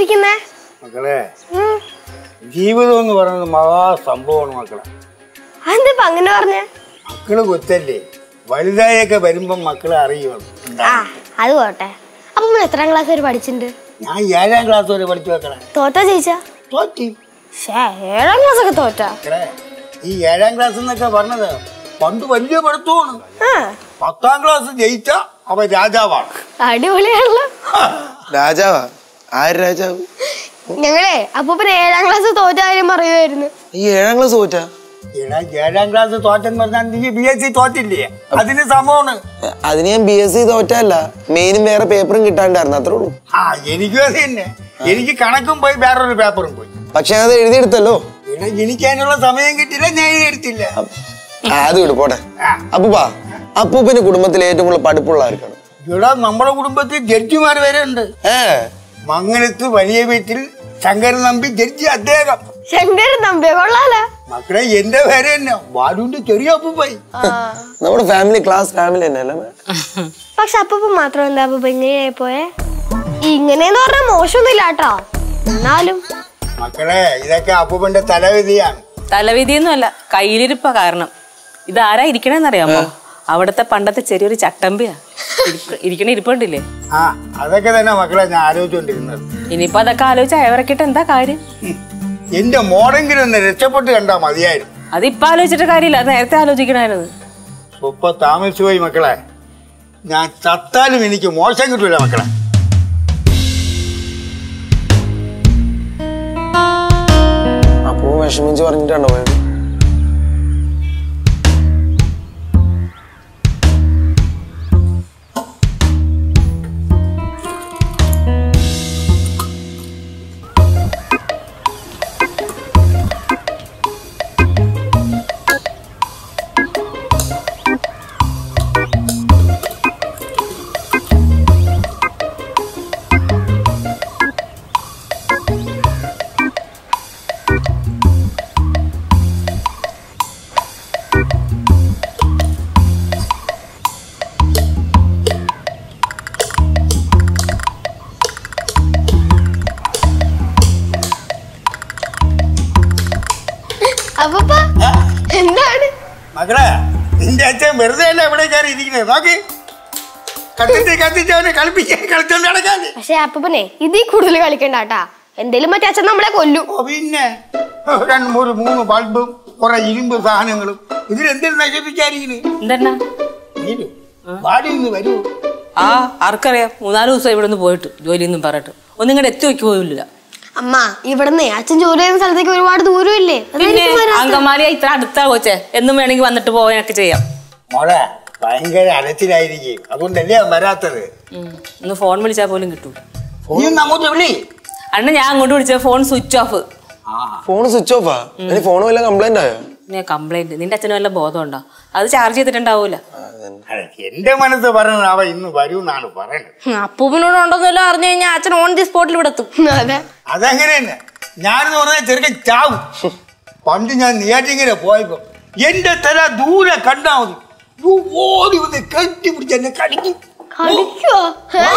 ഇരിക്കുന്നേ മക്കളെ ജീവിതം എന്ന് പറയുന്നത് മഹാസംഭവമാണ് മക്കളെ അതെന്താ അങ്ങനെ പറഞ്ഞ മക്കള് കൊച്ചല്ലേ വലുതായൊക്കെ വരുമ്പം മക്കളെ അറിയുമെന്ന് ആ അത് പോട്ടെ അപ്പൊ നമ്മൾ എത്രാം ക്ലാസ് വരെ പഠിച്ചിട്ടുണ്ട് ഞാൻ ഏഴാം ക്ലാസ് വരെ പഠിച്ചു മക്കളെ തോറ്റാ ജയിച്ചാ തോറ്റി ഷേ ഏഴാം ക്ലാസ് ഒക്കെ തോറ്റാ മക്കളെ ഈ ഏഴാം ക്ലാസ് എന്നൊക്കെ പറഞ്ഞത് പണ്ട് വലിയ പഠിത്തമാണ് ആ പത്താം ക്ലാസ് ജയിച്ച അവൻ രാജാവാണ് അടിപൊളിയാണല്ലോ രാജാവാ ആര് രാജാവ് ഞങ്ങളെ അപ്പൊ പിന്നെ ഏഴാം ക്ലാസ് തോറ്റ കാര്യം പറയുമായിരുന്നു ഈ ഏഴാം ക്ലാസ് തോറ്റാ എടാ ഏഴാം ക്ലാസ് തോറ്റെന്ന് പറഞ്ഞാൽ നീ ബി എസ് സി തോറ്റില്ലേ അതിന് സമമാണ് അതിന് ഞാൻ ബി എസ് സി തോറ്റല്ല മെയിനും വേറെ പേപ്പറും കിട്ടാണ്ടായിരുന്നു അത്രേ ഉള്ളൂ ആ എനിക്കും അത് തന്നെ എനിക്ക് കണക്കും പോയി വേറൊരു പേപ്പറും പോയി പക്ഷെ അത് എഴുതിയെടുത്തല്ലോ എടാ എനിക്ക് അതിനുള്ള സമയം കിട്ടില്ല ഞാൻ എഴുതിയെടുത്തില്ല ആ, അത് വിട് പോട്ടെ ആ. അപ്പൂപ്പാ അപ്പൂപ്പിന്റെ കുടുംബത്തിൽ ഏറ്റവും കൂടുതൽ പഠിപ്പുള്ള ആർക്കാണ് ഇവിടെ നമ്മുടെ കുടുംബത്തിൽ ജഡ്ജിമാർ വരെ ഉണ്ട് ഏ മംഗലത്ത് വലിയ വീട്ടിൽ ശങ്കരൻ നമ്പി ജഡ്ജി അദ്ദേഹം ശങ്കരൻ തമ്പിയെ കൊള്ളാലോ മക്കളെ എന്റെ പേര് തന്നെ വാലുവിന്റെ ചെറിയ അപ്പൂപ്പായി നമ്മുടെ ഫാമിലി ക്ലാസ് ഫാമിലി തന്നെ അല്ലേ പക്ഷെ അപ്പൊ മാത്രം എന്താ അപ്പൊ ഇങ്ങനെയായി പോയെ ഇങ്ങനെയെന്ന് പറഞ്ഞാൽ മോശമൊന്നുമില്ല കേട്ടോ എന്നാലും മക്കളെ ഇതൊക്കെ അപ്പൂപ്പന്റെ തലവിധിയാണ് തലവിധിയൊന്നുമല്ല കയ്യിലിരിപ്പ കാരണം ഇതാരാ ഇരിക്കണേന്നറിയാമോ അവിടുത്തെ പണ്ടത്തെ ചെറിയൊരു ചട്ടമ്പിയാ ഇരിക്ക- ഇരിക്കണ ഇരിപ്പുണ്ടില്ലേ ആ അതൊക്കെ തന്നെ മക്കളെ ഞാൻ ആലോചിച്ചുകൊണ്ടിരുന്നത് ഇനിയിപ്പോ അതൊക്കെ ആലോചിച്ച് അയവറക്കിട്ട് എന്താ കാര്യം ഉം. എന്റെ മോടെങ്കിലും ഒന്ന് രക്ഷപ്പെട്ട് കണ്ടാ മതിയായിരുന്നു അതിപ്പോ ആലോചിച്ചിട്ട് കാര്യമില്ല അത് നേരത്തെ ആലോചിക്കണായിരുന്നു ഇപ്പൊ താമസിച്ചു പോയി മക്കളെ ഞാൻ ചത്താലും എനിക്ക് മോശം കിട്ടൂല മക്കളെ അപ്പൂ വിഷമിച്ച് പറഞ്ഞിട്ടാണോ പോയത് അപ്പ എന്താണ് മക്കളെ നിന്റെ അച്ഛൻ വെറുതെ അല്ല ഇവിടെ കയറി ഇരിക്കുന്നത് നോക്കി കത്തിച്ച് കത്തിച്ച് അവനെ കളിപ്പിക്കാൻ കളിച്ചോണ്ട് നടക്കാതെ പക്ഷെ അപ്പനെ ഇതിൽ കൂടുതൽ കളിക്കണ്ട കേട്ടാ എന്തേലും മറ്റേ അച്ഛൻ നമ്മളെ കൊല്ലും ഓ പിന്നെ രണ്ട് മൂന്ന് മൂന്ന് ബൾബും കുറെ ഇരുമ്പ് സാധനങ്ങളും ഇതിലെന്തിനും നശിപ്പിച്ചായിരിക്കുന്നു എന്തെന്നാ നീലു, വാടി ഇന്ന് വരൂ ആ ആർക്കറിയാം മൂന്നാല് ദിവസം ഇവിടെ നിന്ന് പോയിട്ട് ജോലിയൊന്നും പറഞ്ഞിട്ട് ഒന്നും ഇങ്ങോട്ട് എത്തി വയ്ക്ക് പോയില്ല അമ്മ ഇവിടുന്ന് അച്ഛൻ ജോലി ചെയ്യുന്ന സ്ഥലത്തേക്ക് ഒരുപാട് ദൂരമില്ലേ പിന്നെ അതായിരിക്കും വരാത്തത്. അങ്കമാലി ഇത്ര അടുത്താ കോച്ചെ എന്നും വേണമെങ്കിൽ വന്നിട്ട് പോകാനൊക്കെ ചെയ്യാം മോളെ ഭയങ്കര അലച്ചിലായിരിക്കും അതുകൊണ്ടല്ലേ അവൻ വരാത്തത് ഉം. ഒന്ന് ഫോൺ വിളിച്ചാൽ പോലും കിട്ടൂല നീ ഒന്ന് അങ്ങോട്ട് വിളി അണ്ണ ഞാൻ അങ്ങോട്ട് വിളിച്ച phone switch off phone switch ഓഫാ ഇനി ഫോൺ വല്ല കംപ്ലൈന്റ് ആയോ പിന്നെ കംപ്ലൈന്റ് നിന്റെ അച്ഛന് വല്ല ബോധമുണ്ടോ അത് ചാർജ് ചെയ്തിട്ടുണ്ടാവൂല അതെ, എന്റെ മനസ്സ് പറയുന്നത് അവ ഇന്ന് വരൂ എന്നാണ് പറയുന്നത് അപ്പൂപ്പിനോട് ഉണ്ടോന്നല്ലോ അറിഞ്ഞു കഴിഞ്ഞാൽ അച്ഛൻ ഓൺ ദി സ്പോട്ടിൽ ഇവിടെ എത്തും അതെ അതങ്ങനെ തന്നെ ഞാനെന്ന് പറഞ്ഞാൽ ചെറുക്കൻ ചാവും പണ്ട് ഞാൻ നെയ്യാറ്റിങ്ങനെ പോയപ്പോ എന്റെ തല ദൂരെ കണ്ടാ മതി ദൂ ഓടി വന്ന് കെട്ടി പിടിച്ച് എന്നെ കടിക്കും കളിക്കോ ആ,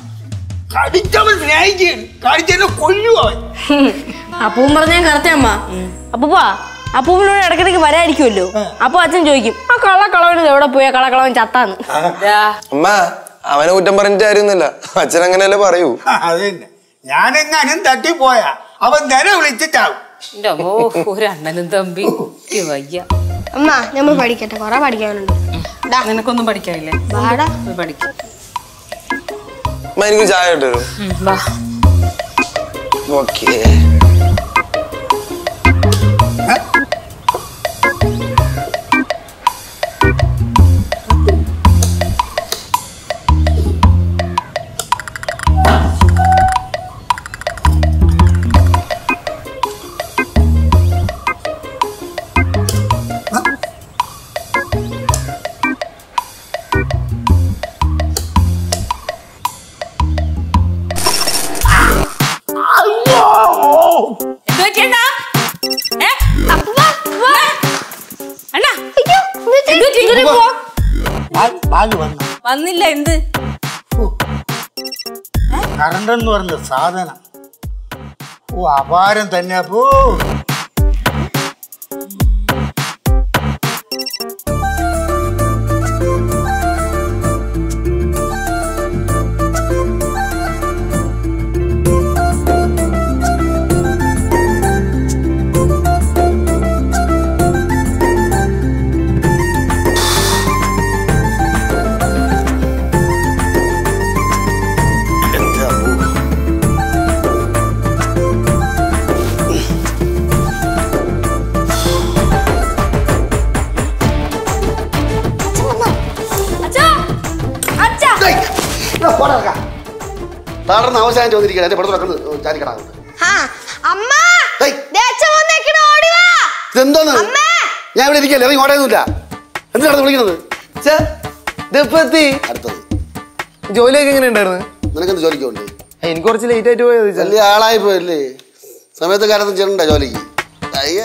കടിച്ചവൻ സ്നേഹിക്കുകയാണ് കടിച്ചെന്നെ കൊല്ലു അവൻ അപ്പൂൻ പറഞ്ഞ കറക്റ്റ് അമ്മ അപ്പൂപ്പാ അപ്പൂപ്പിനോട് ഇടയ്ക്കിടയ്ക്ക് വരായിരിക്കുമല്ലോ അപ്പൊ അച്ഛൻ ചോദിക്കും ആ കള്ളക്കളവന് എവിടെ പോയ കള്ളക്കളവൻ ചത്താന്ന് അമ്മ അവനെ കുറ്റം പറഞ്ഞിട്ട് കാര്യമൊന്നുമില്ല അച്ഛൻ അങ്ങനെയല്ലേ പറയൂ ആ, അത് തന്നെ ഞാനെങ്ങാനും തട്ടിപ്പോയാ അവൻ നില വിളിച്ചിട്ടാവും എന്റെ അമ്മോ ഒരു അണ്ണനും തമ്പി എനിക്ക് വയ്യ അമ്മ നമ്മൾ പഠിക്കട്ടെ കൊറേ പഠിക്കാനുണ്ട് നിനക്കൊന്നും പഠിക്കാനില്ലേ വാടാ പോയി പഠിക്കാം അമ്മ എനിക്ക് ചായ കിട്ടുമോ ഉം, വാ ഓക്കേ എന്ത് പറ്റിയണ്ണാ? ഏ? അണ്ണാ, എന്ത് പറ്റി? ഇങ്ങോട്ട് പോ. ബാഗ് വന്നു വന്നില്ല എന്ത് കറണ്ട് എന്ന് പറഞ്ഞ സാധനം ഓ അപാരം തന്നെ അപ്പോ എന്റെ അമ്മോ. താഴെ ആവശ്യം ചോദിച്ചിരിക്കണം എന്റെ പുറത്ത് കിടക്കുന്നത് ചാരിക്കടാ ആ, അമ്മ ഏയ്. ദേ അച്ഛൻ വന്നേക്കണ്, ഓടി വാ. ഇതെന്തോന്ന് അമ്മേ. ഞാൻ ഇവിടെ ഇരിക്കല്ലേ ഇറങ്ങി ഓടയൊന്നുമില്ല എന്തിനാണ് വിളിക്കുന്നത് എത്തി അടുത്തത് ജോലിയൊക്കെ എങ്ങനെ ഉണ്ടായിരുന്നു നിനക്കെന്ത് ജോലിക്ക് ഉണ്ട് എനിക്ക് കുറച്ച് ലേറ്റ് ആയിട്ട് പോയത് വലിയ ആളായി പോയല്ലേ സമയത്ത് കാലത്ത് ചെയ്യണ്ട ജോലിക്ക് അയ്യേ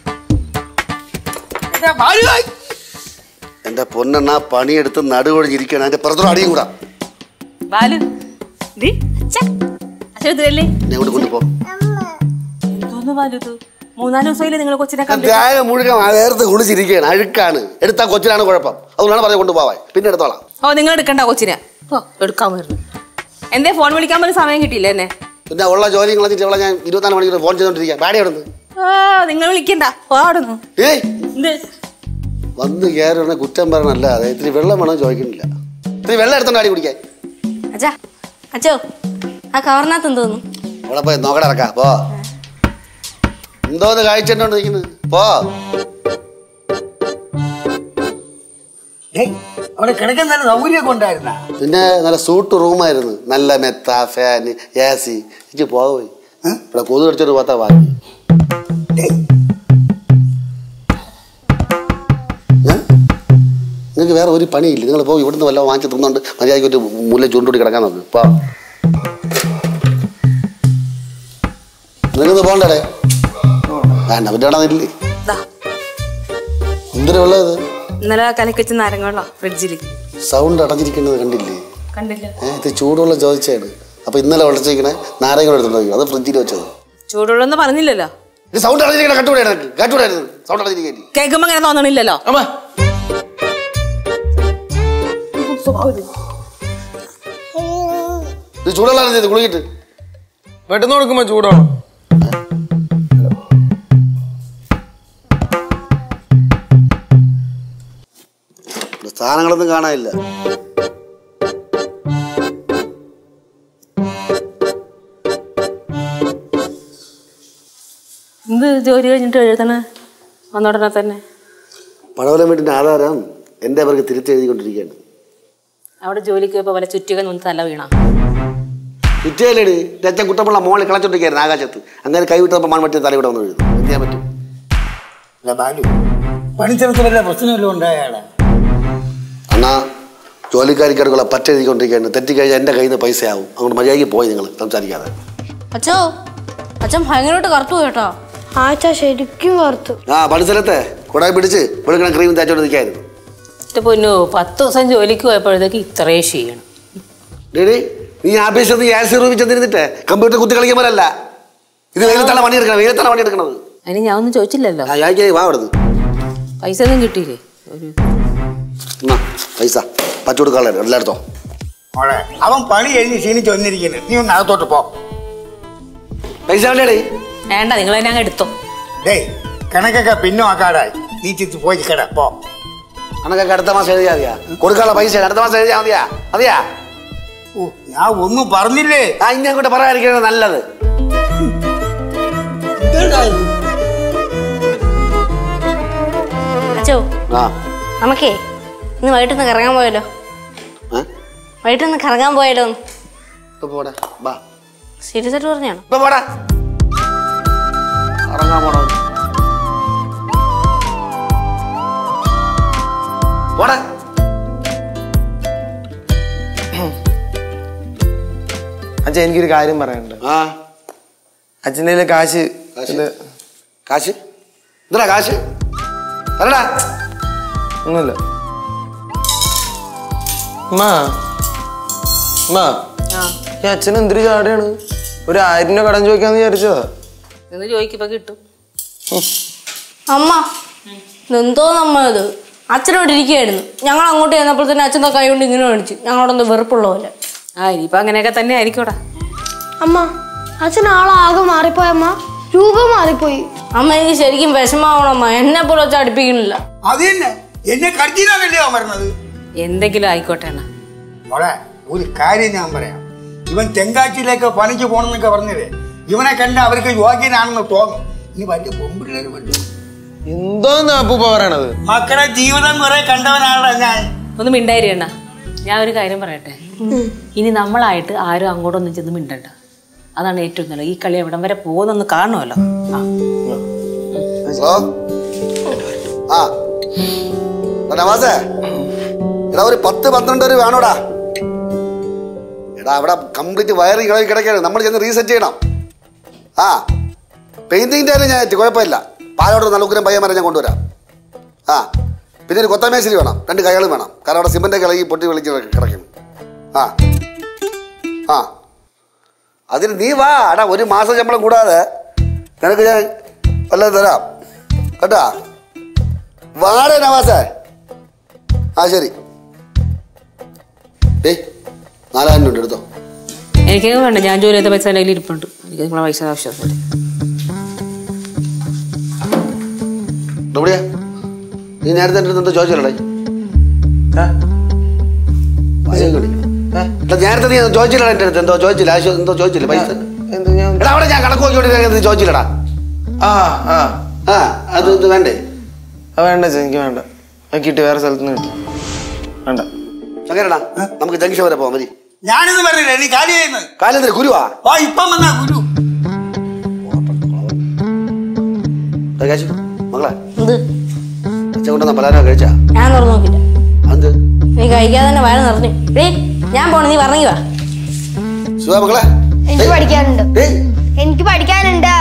എന്റെ ഭാര്യയായി. എന്റെ പൊന്നെണ്ണ പണിയെടുത്ത് നടുകൊഴിഞ്ഞിരിക്കണം എന്റെ പുറത്തോട് അടിയും കൂടാ ബാലു ദി, അച്ഛാ. അച്ഛൻ ഇതിലല്ലേ ഞാൻ കൊണ്ട് കൊണ്ടുപോ എന്തോന്ന് ബാലു ഇത് മൂന്നാല് ദിവസമായില്ലേ നിങ്ങൾ കൊച്ചിനെ കണ്ടു ത്യാഗം മുഴുവൻ നേരത്തെ കുളിച്ചിരിക്കുകയാണ് അഴുക്കാണ് എടുത്താ കൊച്ചിനാണ് കുഴപ്പം അതുകൊണ്ടാണ് പറഞ്ഞ് കൊണ്ടുപോവാൻ പിന്നെ എടുത്തോളാം ഓ നിങ്ങൾ എടുക്കണ്ട കൊച്ചിനെ ഓ എടുക്കാൻ വരുന്നു എന്തേ ഫോൺ വിളിക്കാൻ പോലും സമയം കിട്ടിയില്ല എന്നെ പിന്നെ ഉള്ള ജോലി കളഞ്ഞിട്ട് ഇവിടെ ഞാൻ ഇരുപത്തിനാല് മണിക്കൂർ ഫോൺ ചെയ്തോണ്ടിരിക്കാം പാടി അവിടെ ഓ നിങ്ങൾ വിളിക്കണ്ട പോടുന്നു ഏയ് എന്ത് വന്ന് കയറി കുറ്റം പറയണല്ല അതെ ഇത്തിരി വെള്ളം വേണം ചോദിക്കണില്ല ഇത്തിരി വെള്ളം എടുത്തോണ്ട് അടി കുടിക്കാൻ അച്ഛാ അച്ഛോ ആ കവറിനകത്ത് എന്തോന്നു അവിടെ പോയി നോക്കട ഇറക്കാം പോ എന്തോന്ന് കാഴ്ചണ്ടോണ്ട് നിൽക്കുന്നത് പോ ഡേയ്, അവിടെ കിടക്കാൻ നല്ല സൗകര്യമൊക്കെ ഉണ്ടായിരുന്ന പിന്നെ നല്ല സൂട്ട് റൂമായിരുന്നു നല്ല മെത്ത ഫാന് എ സി ഇച്ച് പോയി ഇവിടെ കൊതു കടിച്ചൊരു പോത്താ വാങ്ങി നിങ്ങൾക്ക് വേറെ ഒരു പണിയില്ല നിങ്ങൾ പോയി ഇവിടുന്ന് വല്ലതും വാങ്ങിച്ച് തിന്നുകൊണ്ട് മര്യാദയ്ക്ക് ഒരു മുല്ല ചൂണ്ടുകൂടി കിടക്കാൻ നോക്ക് പോ നിങ്ങൾക്കൊന്ന് പോകണ്ടേ വേണ്ട പിന്നെ ഇവിടെ നില്ലേ ദാ, എന്തൊരു വെള്ളം ഇത് ഇന്നലെ കലക്കിച്ച നാരങ്ങളുള്ള ഫ്രിഡ്ജിൽ സൗണ്ട് അടഞ്ഞിരിക്കുന്നത് കണ്ടില്ലേ കണ്ടില്ല ഏഹ് ഇത് ചൂടുവെള്ളം ചോദിച്ചാണ് അപ്പൊ ഇന്നലെ വിളിച്ചിരിക്കണേ നാരങ്ങൾ എടുത്തിട്ടുണ്ടെങ്കിൽ അത് ഫ്രിഡ്ജിൽ വെച്ചത് ചൂടുള്ളൊന്നും പറഞ്ഞില്ലല്ലോ ഇത് സൗണ്ട് അടഞ്ഞിരിക്കണ കട്ടുകൂടായിരുന്നു കട്ടുകൂടായിരുന്നു സൗണ്ട് അടഞ്ഞിരിക്കുന്നു കേൾക്കുമ്പോ അങ്ങനെ തോന്നണില്ലല്ലോ അമ്മ ഇത് ചൂടുവെള്ളം ചെയ്ത് കുളിക്കിട്ട് പെട്ടെന്ന് കൊടുക്കുമ്പോ ചൂടാണ് ഇവിടെ സാധനങ്ങളൊന്നും കാണാനില്ല എന്ത് ജോലി കഴിഞ്ഞിട്ട് എഴുതണ വന്നോടനെ തന്നെ പടവലം വീട്ടിന്റെ ആധാരം എന്റെ അവർക്ക് തിരിച്ചെഴുതിക്കൊണ്ടിരിക്കുകയാണ് അവിടെ ജോലിക്ക് പോയപ്പോ വല്ല ചുറ്റിക നിന്ന് തല വീണ കുറ്റിയല്ലേടി രച്ച കുട്ടമുള്ള മോളിൽ കളച്ചോണ്ടിരിക്കുകയായിരുന്നു ആകാശത്ത് അങ്ങനെ കൈവിട്ടപ്പോൾ മൺമറ്റി തലവിടെ വന്ന് വീഴുന്നു എന്ത് ചെയ്യാൻ പറ്റും അല്ല ബാലു പണിസ്ഥലത്ത് വല്ല പ്രശ്നമല്ലോ ഉണ്ടായാളാ അണ്ണാ ജോലിക്കാരിക്കാർക്കുള്ള പറ്റെഴുതിക്കൊണ്ടിരിക്കുകയാണ് തെറ്റിക്കഴിഞ്ഞാൽ എൻ്റെ കയ്യിൽ നിന്ന് പൈസയാവും അതുകൊണ്ട് മര്യാദയ്ക്ക് പോയി നിങ്ങൾ സംസാരിക്കാതെ അച്ഛോ അച്ഛൻ ഭയങ്കരമായിട്ട് കറുത്തു കേട്ടോ ആ അച്ഛാ ശരിക്കും ഓർത്തു ആ പണിസ്ഥലത്തെ കുടായി പിടിച്ച് വെളുക്കണം ക്രീം തേച്ചോണ്ട് നിൽക്കായിരുന്നു എന്റെ പൊന്നു പത്ത് ദിവസം ജോലിക്ക് പോയപ്പോഴത്തേക്ക് ഇത്രയും ചെയ്യണം ഡേഡി നീ ആഫീസിൽ നിന്ന് ഗ്യാസ് റൂമിൽ ചെന്നിരുന്നിട്ട് കമ്പ്യൂട്ടർ കുത്തി കളിക്കുമ്പോഴല്ല ഇത് വെയിലത്താണ് പണിയെടുക്കണം വെയിലത്താണ് പണിയെടുക്കണത് അതിന് ഞാൻ ഒന്നും ചോദിച്ചില്ലല്ലോ ആ ഞാൻ വാ അവിടുന്ന് പൈസ ഒന്നും കിട്ടിയില്ലേ ഒരു എന്നാ പൈസ പച്ചു കൊടുക്കാളെ എല്ലായിടത്തോ മോളെ അവൻ പണി കഴിഞ്ഞ് ക്ഷീണിച്ച് വന്നിരിക്കുന്നു നീ ഒന്ന് അകത്തോട്ട് പോ പൈസ വേണ്ടേ വേണ്ട നിങ്ങൾ തന്നെ അങ്ങ് എടുത്തോ ഡേയ് കണക്കൊക്കെ പിന്നോക്കാടായി നീ ചിത്ത് പോയി കിട പോ അണക്കൊക്കെ അടുത്ത മാസം എഴുതിയാ മതിയാ കൊടുക്കാനുള്ള പൈസ അടുത്ത മാസം എഴുതിയാ മതിയാ മതിയാ ഓ ഞാൻ ഒന്നും പറഞ്ഞില്ലേ ആ ഇനി അങ്ങോട്ട് പറയാതിരിക്കുന്നത് നല്ലത് അച്ഛോ ആ നമുക്കേ ഇന്ന് വൈകിട്ടൊന്ന് കറങ്ങാൻ പോയാലോ ഏ? വൈകിട്ടൊന്ന് കറങ്ങാൻ പോയാലോ ഒന്ന് ഇപ്പൊ പോടാ ബാ സീരിയസ് ആയിട്ട് പറഞ്ഞാണോ ഇപ്പൊ പോടാ ഇറങ്ങാൻ പോടാ പോടാ അച്ഛൻ എനിക്കൊരു കാര്യം പറയാനുണ്ട് ആ അച്ഛൻ്റെ കയ്യിലെ കാശ് കാശ്? ഇത് കാശ് എന്താ കാശ് അല്ലടാ ഒന്നുമില്ല ഉമ്മാ ഉമ്മാ ഈ അച്ഛൻ എന്തൊരു ചാടയാണ് ഒരു ആയിരം രൂപ കടം ചോദിക്കാന്ന് വിചാരിച്ചതാ നിന്ന് ചോദിക്കുമ്പോ കിട്ടും അമ്മ എന്തോ നമ്മ ഇത് അച്ഛനോട് ഇരിക്കുകയായിരുന്നു ഞങ്ങൾ അങ്ങോട്ട് ചെന്നപ്പോൾ തന്നെ അച്ഛൻ്റെ കൈ കൊണ്ട് ഇങ്ങനെ കാണിച്ചു ഞങ്ങളോടൊന്ന് വെറുപ്പുള്ള പോലെ ആ ഇനിയിപ്പോ അങ്ങനെയൊക്കെ തന്നെ ആയിരിക്കൂടാ അമ്മ അച്ഛൻ ആളാകെ മാറിപ്പോയി അമ്മ രൂപം മാറിപ്പോയി അമ്മ എനിക്ക് ശരിക്കും വിഷമാവണം അമ്മ എന്നെ പോലെ വെച്ച് അടുപ്പിക്കണില്ല അത് തന്നെ എന്നെ കടിച്ചിട്ടാണല്ലേ അവൻ പറഞ്ഞത് എന്തെങ്കിലും ആയിക്കോട്ടെ അണ്ണ മോളെ ഒരു കാര്യം ഞാൻ പറയാം ഇവൻ തെങ്കാച്ചിയിലേക്ക് പണിക്ക് പോകണമെന്നൊക്കെ പറഞ്ഞില്ലേ ഇവനെ കണ്ട അവർക്ക് യോഗ്യനാണെന്ന് തോന്നും ഇനി വലിയ പൊമ്പിള്ളേർ പറ്റും എന്തോന്ന് അപ്പൂപ്പ പറയണത് മക്കളെ ജീവിതം കുറെ കണ്ടവനാണ് ഞാൻ ഒന്ന് മിണ്ടായിരി അണ്ണ ഞാൻ ഒരു കാര്യം പറയട്ടെ ഇനി നമ്മളായിട്ട് ആരും അങ്ങോട്ടൊന്നും ചെന്ന് മിണ്ടണ്ട അതാണ് ഏറ്റവും നല്ലത് ഈ കളി എവിടം വരെ പോകുന്നൊന്ന് കാണുമല്ലോ ആ ഹലോ ആ എടാ നവാസേ എടാ ഒരു പത്ത് പന്ത്രണ്ട് പേര് വേണോടാ എടാ അവിടെ കംപ്ലീറ്റ് വയറിങ് കിടക്കി കിടക്കാണ് നമ്മൾ ചെന്ന് റീസെറ്റ് ചെയ്യണം ആ പെയിന്റിങ്ങിൻ്റെ കാര്യം ഞാൻ എത്തി കുഴപ്പമില്ല പാലോട് നല്ല ഉഗ്രം പയ്യന്മാരെ ഞാൻ കൊണ്ടുവരാം ആ പിന്നെ ഒരു കൊത്തമേശ്ശേരി വേണം രണ്ട് കൈകളും വേണം കാരണം അവിടെ സിമെൻ്റ് ഇളകി പൊട്ടി വിളിച്ച് കിടക്കുന്നു ആ ആ അതിന് നീ വാ എടാ ഒരു മാസം ശമ്പളം കൂടാതെ നിനക്ക് ഞാൻ വല്ലതും തരാം കേട്ടാ വാടേ നവാസേ ആ ശരി ഡേ നാലായിരം രൂപ എടുത്തോ എനിക്കൊക്കെ വേണ്ട ഞാൻ ജോലി ചെയ്ത പൈസ എൻ്റെ കയ്യിൽ ഇരിപ്പുണ്ട് എനിക്ക് നിങ്ങളെ പൈസ ആവശ്യമില്ല എവിടെയാ നീ നേരത്തെ എൻ്റെ അടുത്ത് എന്തോ ചോദിച്ചില്ലടേ ഏ? എടാ, നേരത്തെ നീ ചോദിച്ചില്ല എൻ്റെ അടുത്ത് എന്തോ ചോദിച്ചില്ല ആശു എന്തോ ചോദിച്ചില്ല പൈസ എന്ത് ഞാൻ എടാ അവിടെ ഞാൻ കണക്ക് നോക്കിയോണ്ട് നീ ചോദിച്ചില്ലടാ ആ ആ ആ അത് ഇത് വേണ്ടേ അത് വേണ്ട ചേ, എനിക്ക് വേണ്ട അത് കിട്ടി വേറെ സ്ഥലത്ത് നിന്ന് കിട്ടി വേണ്ട ചങ്ങരടാ നമുക്ക് ജംഗ്ഷൻ വരെ പോവാം മതി ഞാനിത് പറഞ്ഞില്ല നീ കാര്യം ചെയ്യുന്നത് കാലെന്തിന് കുരുവാ വാ ഇപ്പം വന്നാ ഗുരു ദേ കാശു മകളെ എന്ത് അച്ഛൻ കൊണ്ടുവന്ന പലഹാരം കഴിച്ചാ ഞാൻ തുറന്നു നോക്കില്ല അത് നീ കഴിക്കാതെ തന്നെ വയറ് നിറഞ്ഞു ഡേ ഞാൻ പോണ നീ പറഞ്ഞി വാ ശിവ മകളെ എനിക്ക് പഠിക്കാനുണ്ട് ഏയ് എനിക്ക് പഠിക്കാനുണ്ട്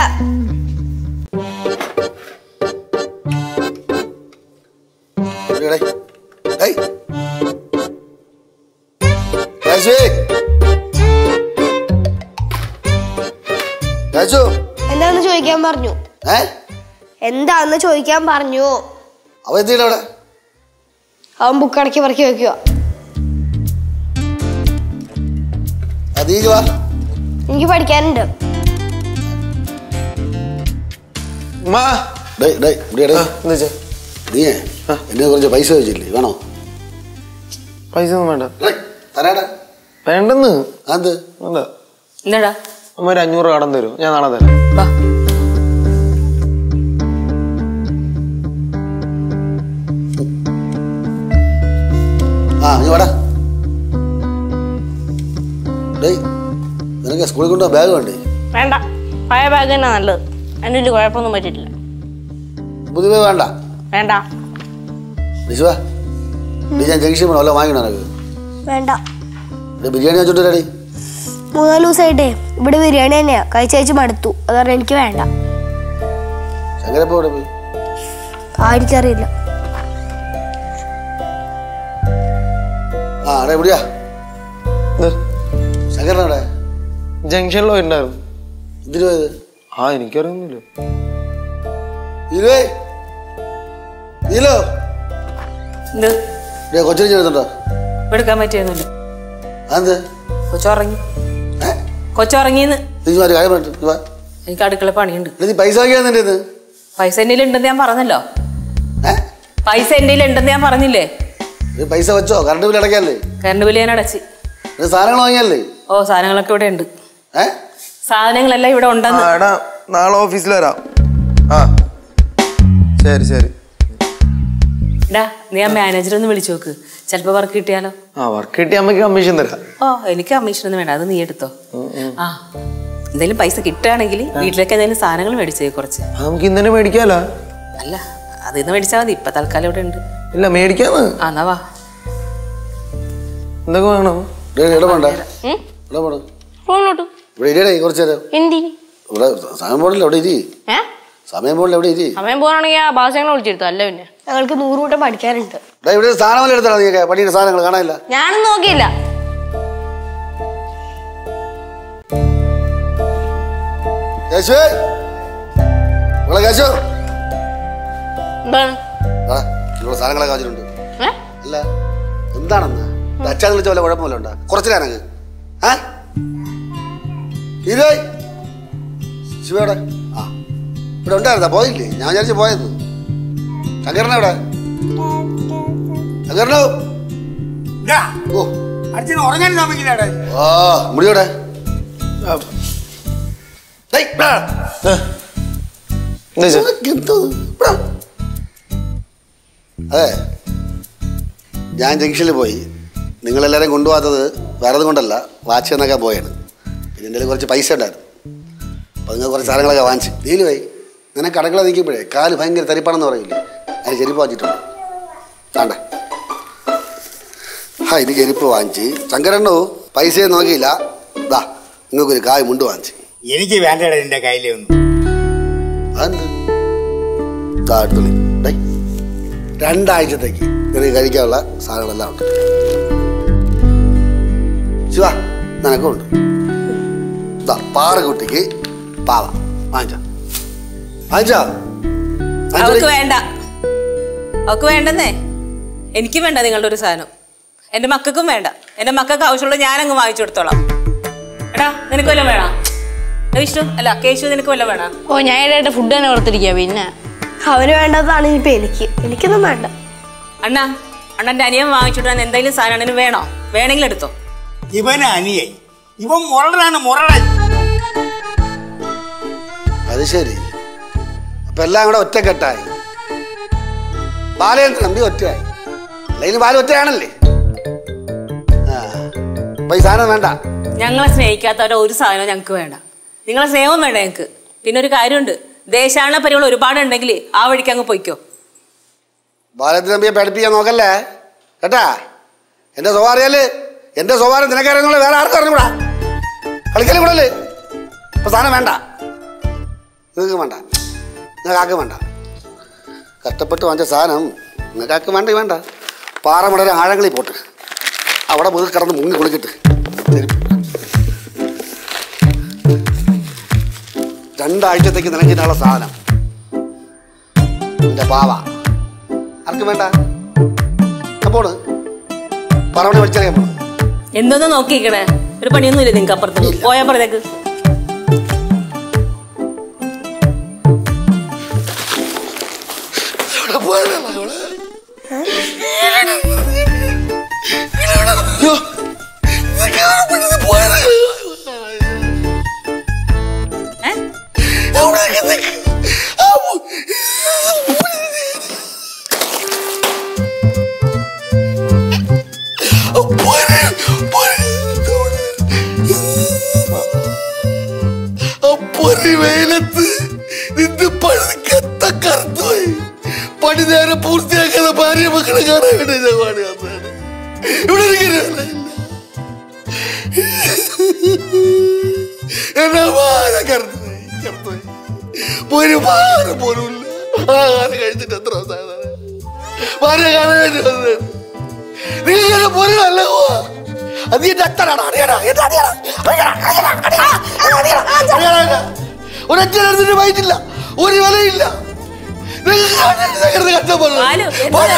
എവിടെയാടേ? ഏയ്. യേശുവേ. യേശു. എന്താന്ന് ചോദിക്കാൻ പറഞ്ഞു ഏ? എന്താന്ന് ചോദിക്കാൻ പറഞ്ഞു അവൻ എന്ത് ചെയ്യണ അവിടെ അവൻ ബുക്ക് അടക്കി പറക്കി വെക്കുക ആ, നീ ഇങ്ങ് വാ എനിക്ക് പഠിക്കാനുണ്ട് മാ ഡേയ് ഡേയ് ഇവിടെ ആ, എന്താ ചേ? നീയേ എന്നെ കുറച്ച് പൈസ ചോദിച്ചില്ലേ വേണോ പൈസ ഒന്നും വേണ്ട ഡേയ്, തരാടാ വേണ്ടെന്ന് അത് വേണ്ട എന്താടാ അമ്മ ഒരു അഞ്ഞൂറ് കടം തരും ഞാൻ നാളെ തരാം വാ ആ നീ വാടാ ഡേയ് നിനക്ക് സ്കൂളിൽ കൊണ്ടുപോകാൻ ബാഗ് വേണ്ടേ വേണ്ട പഴയ ബാഗ് തന്നെ നല്ലത് അതിൻ്റെ വലിയ കുഴപ്പമൊന്നും പറ്റിയിട്ടില്ല പുതിയ വേണ്ട വേണ്ട വിശുവാ നീ ഞാൻ ജംഗ്ഷൻ പോകണം വല്ല വാങ്ങിക്കണോ നിനക്ക് വേണ്ട ഇവിടെ ബിരിയാണി വെച്ചോണ്ടേ മൂന്നാല് ദിവസമായിട്ടേ ഇവിടെ ബിരിയാണി തന്നെയാ കഴിച്ചയച്ച് മടുത്തു അതുകൊണ്ട് എനിക്ക് വേണ്ട ശങ്കരപ്പ ഇവിടെ പോയി ആർക്കറിയില്ല ആ അവിടെ എവിടെയാ ഇത് ശങ്കരനവിടെ ജംഗ്ഷനിൽ പോയിട്ടുണ്ടായിരുന്നു എന്തിനു പോയത് ആ എനിക്കറിയൊന്നുമില്ല നീലുവേ നീലോ എന്ത് ഇവിടെ കൊച്ചിനെ ചെറുത്തുണ്ടോ എടുക്കാൻ പറ്റിയൊന്നുമില്ല അതെന്ത് കൊച്ചുറങ്ങി ഏ കൊച്ചുറങ്ങിന്ന് നീ ഒരു കാര്യം പറഞ്ഞു നീ വാ. എനിക്ക് അടുക്കള പണിയുണ്ട് എടാ, നീ പൈസ വാങ്ങിയാ നിന്റെ ഇത് പൈസ എൻ്റെ ഉണ്ടെന്ന് ഞാൻ പറഞ്ഞല്ലോ ഏ പൈസ എൻ്റെ ഉണ്ടെന്ന് ഞാൻ പറഞ്ഞില്ലേ നീ പൈസ വെച്ചോ കറണ്ട് ബില്ല് അടയ്ക്കാല്ലേ കറണ്ട് ബില്ല് ഞാൻ അടച്ച് നീ സാധനങ്ങൾ വാങ്ങിയല്ലേ ഓ സാധനങ്ങളൊക്കെ ഇവിടെ ഉണ്ട് ഏ സാധനങ്ങളെല്ലാം ഇവിടെ ആ ഉണ്ടെന്ന് എടാ നാളെ ഓഫീസിൽ വരാം ആ ശരി ശരി ഡാ നീ ആ മാനേജർ ഒന്ന് വിളിച്ചു നോക്ക് ചിലപ്പോ വർക്ക് കിട്ടിയാലോ ആ വർക്ക് കിട്ടി അമ്മയ്ക്ക് കമ്മീഷൻ തരാം ഓ എനിക്ക് കമ്മീഷൻ ഒന്നും വേണ്ട അത് നീ എടുത്തോ ആ എന്തെങ്കിലും പൈസ കിട്ടുകയാണെങ്കിൽ വീട്ടിലേക്ക് എന്തെങ്കിലും സാധനങ്ങൾ മേടിച്ചേ കുറച്ച് അത് നമുക്ക് ഇന്നെ മേടിക്കാലോ അല്ല അതിൽ നിന്ന് മേടിച്ചാൽ മതി ഇപ്പൊ തൽക്കാലം ഇവിടെ ഉണ്ട് ഇല്ല മേടിക്കാന്ന് ആ എന്നാ വാ എന്തൊക്കെ വേണം ഇടപെടണ്ട ഇടപെട ഫോണിലോട്ട് ഇവിടെ ഇരിയടേ കുറച്ച് നേരം എന്തിന് ഇവിടെ സമയം പോണില്ല അവിടെ ഇരി ഏ സമയം പോണില്ല അവിടെ ഇരി സമയം പോകാണെങ്കിൽ ആ ഭാഷകളെ വിളിച്ചെടുത്തു അല്ല പിന്നെ ഞങ്ങൾക്ക് നൂറ് കൂട്ടം പഠിക്കാനുണ്ട് ഇവിടെ ഇവിടെ സാധനമല്ല എടുത്താ നീ പണിയുടെ സാധനങ്ങൾ കാണാനില്ല ഞാനും നോക്കിയില്ല കേശുവേ ഇവിടെ കേശു എന്താണ് ആ ഇവിടെ സാധനങ്ങളൊക്കെ വെച്ചിട്ടുണ്ട് ഏ? അല്ല എന്താണെന്ന് അച്ഛാന്ന് വിളിച്ച പോലെ കുഴപ്പമില്ല ഉണ്ടാ കുറച്ച് നേരങ്ങ് ആ ഇരുവേ ശിവയുടെ ആ ഇവിടെ ഉണ്ടായിരുന്നാ പോയില്ലേ ഞാൻ വിചാരിച്ചു പോയത് ശങ്കരനെ ഇവിടെ ശങ്കരനോ ഇതാ, ഓ അച്ഛൻ ഉറങ്ങാൻ സമ്മതിക്കില്ലാടെ ആ മുടിയോടെ ഡേയ്, ഇവിടെ വാ. എന്താ ചേ നിനക്ക് എന്തോ ഇവിടെ വാ. അതെ ഞാൻ ജംഗ്ഷനിൽ പോയി നിങ്ങളെല്ലാവരും കൊണ്ടുപോകാത്തത് വേറെ ഒന്നും കൊണ്ടല്ല വാച്ച് എന്നൊക്കെ പോയാണ് പിന്നെ എൻ്റെ കയ്യിൽ കുറച്ച് പൈസ ഉണ്ടായിരുന്നു അപ്പോൾ നിങ്ങൾ കുറച്ച് സാധനങ്ങളൊക്കെ വാങ്ങിച്ച് നീല് പോയി നിനക്ക് കടകളെ നിൽക്കുമ്പോഴേ കാല് ഭയങ്കര തരിപ്പാണെന്ന് പറയില്ലേ അതിന് ചെരുപ്പ് വാങ്ങിച്ചിട്ടുണ്ട് വേണ്ട ആ ഇത് ചെരുപ്പ് വാങ്ങിച്ച് ശങ്കരണ്ണു പൈസയും നോക്കിയില്ല ദാ നിങ്ങൾക്കൊരു കായ് മുണ്ട് വാങ്ങിച്ച് എനിക്ക് വേണ്ടടാ നിന്റെ കയ്യിലൊന്നും അതെന്ത് ദാ എടുത്തോളി. ഡേയ്, രണ്ടാഴ്ചത്തേക്ക് നിനക്ക് കഴിക്കാനുള്ള സാധനങ്ങളെല്ലാം ഉണ്ട് ശിവ നിനക്കുണ്ട് ദാ പാറക്കുട്ടിക്ക് പാവ വാങ്ങിച്ച വാങ്ങിച്ചാ അവൾക്ക് വേണ്ട അവൾക്ക് വേണ്ടെന്നേ എനിക്കും വേണ്ട നിങ്ങളുടെ ഒരു സാധനം എന്റെ മക്കൾക്കും വേണ്ട എന്റെ മക്കൾക്ക് ആവശ്യമുള്ളത് ഞാനങ്ങ് വാങ്ങിച്ചു കൊടുത്തോളാം എടാ നിനക്ക് വല്ലതും വേണോ എടാ വിഷ്ണു അല്ല കേശു നിനക്ക് വല്ലതും വേണോ ഓ ഞാൻ ഇടയായിട്ട് ഫുഡ് തന്നെ ഓർത്തിരിക്കുക പിന്നെ അവന് വേണ്ടതാണ് ഇനിയിപ്പോ എനിക്ക് എനിക്കൊന്നും വേണ്ട അണ്ണാ അണ്ണന്റെ അനിയൻ വാങ്ങിച്ചുവിടാൻ എന്തെങ്കിലും സാധനം വേണോ വേണമെങ്കിൽ എടുത്തോ ഇവന് അനിയായി ഇവൻ മുരളനാണ് മുരളൻ അത് ശരി അപ്പൊ എല്ലാം കൂടെ ഒറ്റക്കെട്ടായി ബാലയും തമ്പി ഒറ്റയായി അല്ലെങ്കിൽ ബാല ഒറ്റയാണല്ലേ ആ അപ്പൊ ഈ സാധനം വേണ്ട ഞങ്ങളെ സ്നേഹിക്കാത്തവരെ ഒരു സാധനവും ഞങ്ങൾക്ക് വേണ്ട നിങ്ങളെ സ്നേഹവും വേണ്ട ഞങ്ങൾക്ക് പിന്നെ ഒരു കാര്യമുണ്ട് ദേശാടന പരിപാടി ഒരുപാടുണ്ടെങ്കിൽ ആ വഴിക്ക് അങ്ങ് പൊയ്ക്കോ ബാലത്തിൽ തമ്പിയെ പഠിപ്പിക്കാൻ നോക്കല്ലേ കേട്ടാ എന്റെ സ്വഭാവം അറിയാല് എന്റെ സ്വഭാവം നിനക്കറിയുന്നുള്ള വേറെ ആർക്കും അറിഞ്ഞൂടാ കളിക്കലും കൂടല്ലേ ഇപ്പൊ സാധനം വേണ്ട നിങ്ങൾക്ക് വേണ്ട നിങ്ങൾക്ക് ആക്കും വേണ്ട കഷ്ടപ്പെട്ട് വാങ്ങിച്ച സാധനം നിങ്ങൾക്ക് ആക്കും വേണ്ട വേണ്ട പാറമടരെ ആഴങ്ങളിൽ പോട്ട് അവിടെ മുതൽ കിടന്ന് മുങ്ങി കുളിക്കിട്ട് ശരി രണ്ടാഴ്ചത്തേക്ക് നിലയ്ക്കാനുള്ള സാധനം എന്റെ പാവ ആർക്കും വേണ്ട ഞാൻ പോണ് പറവണി വലിച്ചറിയാൻ പോണ് എന്തൊന്ന് നോക്കിക്കണേ ഒരു പണിയൊന്നും ഇല്ല നിങ്ങൾക്ക് അപ്പുറത്ത് പോയാ പറഞ്ഞേക്ക് ഇവിടെ പോയതല്ല ഇവിടെ. അയ്യോ, ഇതൊക്കെ എവിടെ പെട്ടെന്ന് പോയത്? ഏ? എവിടെയൊക്കെ നിക്ക്? ആ, പോ- ആ, പോരെ, പോരെ. ആ പൊരി വെയിലത്ത് നിന്ന് പഴുക്കത്ത കറുത്തുപോയി പണി നേരം പൂർത്തിയാക്കാതെ ഭാര്യ മക്കളെ കാണാൻ വേണ്ടി ഞാൻ പാടി വന്നതാണ് ഇവിടെ ഇരിക്കുന്ന എന്നാ ഭാര കറുത്തുപോയി കറുത്തുപോയി ഒരു ഭാരം പോലും ഇല്ല ആഹാരം കഴിച്ചിട്ട് എത്ര ദിവസമാണ് ഭാര്യ കാണാൻ വേണ്ടി വന്നതാണ് നിങ്ങൾ പൊരുളല്ല അത് എന്റെ അത്തനാണ് അറിയണ എന്റെ അറിയണ ഒരൊറ്റ വൈകിട്ടില്ല ഒരു വിലയില്ല ബാലു, എന്തിനാ?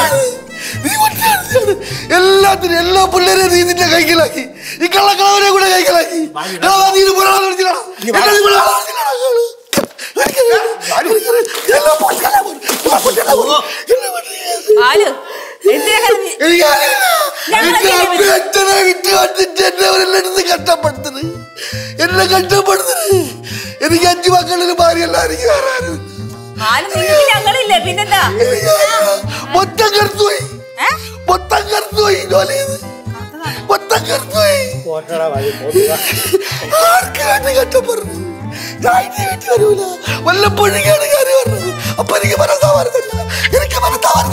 എല്ലാത്തിനും എല്ലാ പിള്ളേരെയും നീ നിന്റെ കൈക്കലാക്കി ഈ കള്ളക്കളവനെ കൂടെ കൈക്കലാക്കി എടാ, നീ ഇത് പുരാണം നടത്തിയടാ. എടാ, നീ പുരാണം നടത്തിയടാ. എല്ലാ പൊട്ടനെ പോലെ, എല്ലാ പൊട്ടനെ പോലെ, എല്ലാ പൊട്ടനെ പോലെ. ആല് എന്തിനാ കരഞ്ഞ്? എനിക്കറിയില്ല. ഞങ്ങളൊക്കെ എന്റെ ഇല്ലേ അച്ഛനെ വിട്ട് വന്നിട്ട് എന്നെ അവരെല്ലാം എടുത്ത് കഷ്ടപ്പെടുത്തുന്നത് എന്നെ കഷ്ടപ്പെടുത്തുന്നത് എനിക്ക് അഞ്ചു മക്കളിൽ ഭാര്യയല്ല എനിക്ക് വേറെ ആരുമില്ല. ആല് നിങ്ങൾക്ക് ഞങ്ങളില്ലേ പിന്നെന്താ എനിക്ക് മൊത്തം കറുത്തുപോയി ഏ? മൊത്തം കറുത്തുപോയി ജോലി ചെയ്ത് മൊത്തം കറുത്തുപോയി ആർക്ക് വേണ്ടി കഷ്ടപ്പെടുന്നു ഞാൻ ഇനി വീട്ടിൽ വരൂല വല്ലപ്പോഴും ഞാൻ കാര്യം പറഞ്ഞത് അപ്പൊ എനിക്ക് മനസ്സാവാൻ തരില്ല എനിക്ക് മനസ്സാവാൻ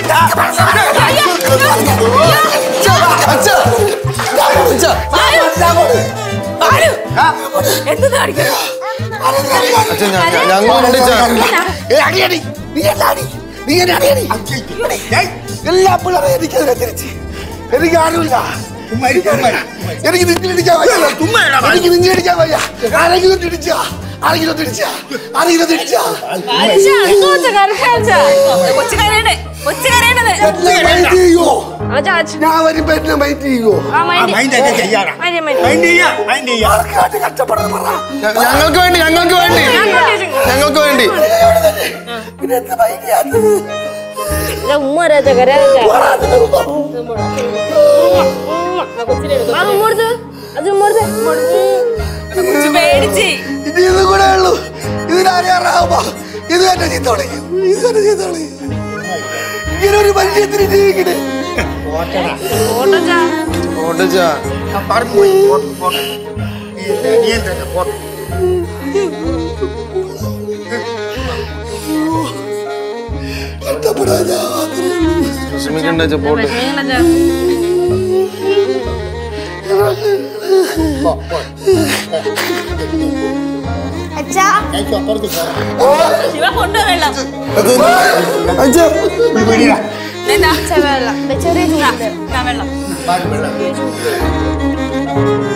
ആല് എന്ത് കാണിക്കണം അച്ഛൻ ഞങ്ങളുണ്ട് അടിയടി നീ എന്നെ അടി നീ എന്നെ അടിയടി എല്ലാ പിള്ളേരെയും എനിക്കെതിരെ തിരിച്ച് എനിക്ക് ആരുമില്ല എനിക്ക് നിന്നിടിക്കാൻ വയ്യ എനിക്ക് നിന്നിടിക്കാൻ വയ്യ ആരെങ്കിലും ഇടിച്ചാ ആരെങ്കിലും ഒന്ന് ഇടിച്ചാ ആരെങ്കിലും ഒന്ന് ഇടിച്ചാ അച്ഛാ, എന്തോ അച്ഛാ, കരക്കാ അച്ഛാ. കൊച്ചു കരയണ്ടേ കൊച്ചു കരയണ്ടത് എന്നെ മൈൻഡ് ചെയ്യോ അച്ഛാ, അച്ഛാ. ഞാൻ വരുമ്പോ എന്നെ മൈൻഡ് ചെയ്യോ ആ, മൈൻഡ്. മൈൻഡ് ഒക്കെ ചെയ്യാറാ മൈൻഡ്, മൈൻഡ്. മൈൻഡ് ചെയ്യാ മൈൻഡ് ചെയ്യാ ആർക്കാട്ട് കഷ്ടപ്പെടുന്നത് പറ ഞ- ഞങ്ങൾക്ക് വേണ്ടി ഞങ്ങൾക്ക് വേണ്ടി ഞാൻ കൊണ്ടുവരും. ഞങ്ങൾക്ക് വേണ്ടി പിന്നെ എന്ത് മൈൻഡ് ചെയ്യാത്തത് ഇല്ല, ഉമ്മ വരാ അച്ഛാ, കരയാതെ അച്ഛാ. അത് ഉമ്മ കൊടുത്ത്. അത് ഉമ്മ കൊടുത്ത്. കൊച്ചു പേടിച്ച് ഇനി ഇതും കൂടെ ഉള്ളൂ ഇതിനറിയാറാവുമ്പോ ഇത് തന്നെ ചീത്ത വിളിക്കും ഇത് തന്നെ ചീത്ത വിളിക്കും ഇങ്ങനെ ഒരു മനുഷ്യത്തിന് ജീവിക്കണേ ഓട്ടച്ചാ. ഓട്ടച്ചാ പറമ്പ് പോയി പോട്ടെ പോട്ടെ ഈ അനിയൻ തന്നെ പോട്ടെ കഷ്ടപ്പെടാൻ ഞാൻ മാത്രമേ ഉള്ളൂ. വിഷമിക്കണ്ട അച്ഛാ പോട്ടെ എങ്ങനെയാ അച്ഛാ എനിക്ക് അപ്പുറത്ത് പോകാം ശിവ കൊണ്ടുപോ വെള്ളം അച്ഛാ ഒരു പിടിയാ എന്താ അച്ഛാ വെള്ളം ദേ ചെറിയ ചൂടുണ്ട് വെള്ളം വെള്ളം